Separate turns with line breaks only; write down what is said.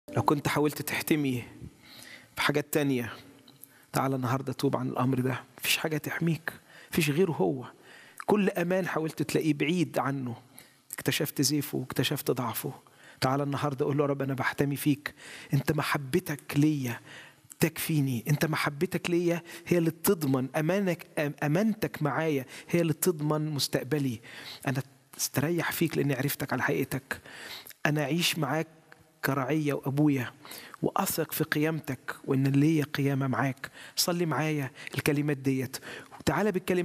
لو كنت حاولت تحتمي بحاجات تانية تعال النهارده توب عن الامر ده مفيش حاجه تحميك مفيش غيره هو كل امان حاولت تلاقيه بعيد عنه اكتشفت زيفه واكتشفت ضعفه تعال النهارده قول له يا رب انا بحتمي فيك انت محبتك ليا تكفيني انت محبتك ليا هي اللي تضمن امانك امانتك معايا هي اللي تضمن مستقبلي انا استريح فيك لاني عرفتك على حقيقتك انا اعيش معاك كرعيه وابويا واثق في قيامتك وان ليا قيامه معاك صلي معايا الكلمات ديت وتعالى بالكلمات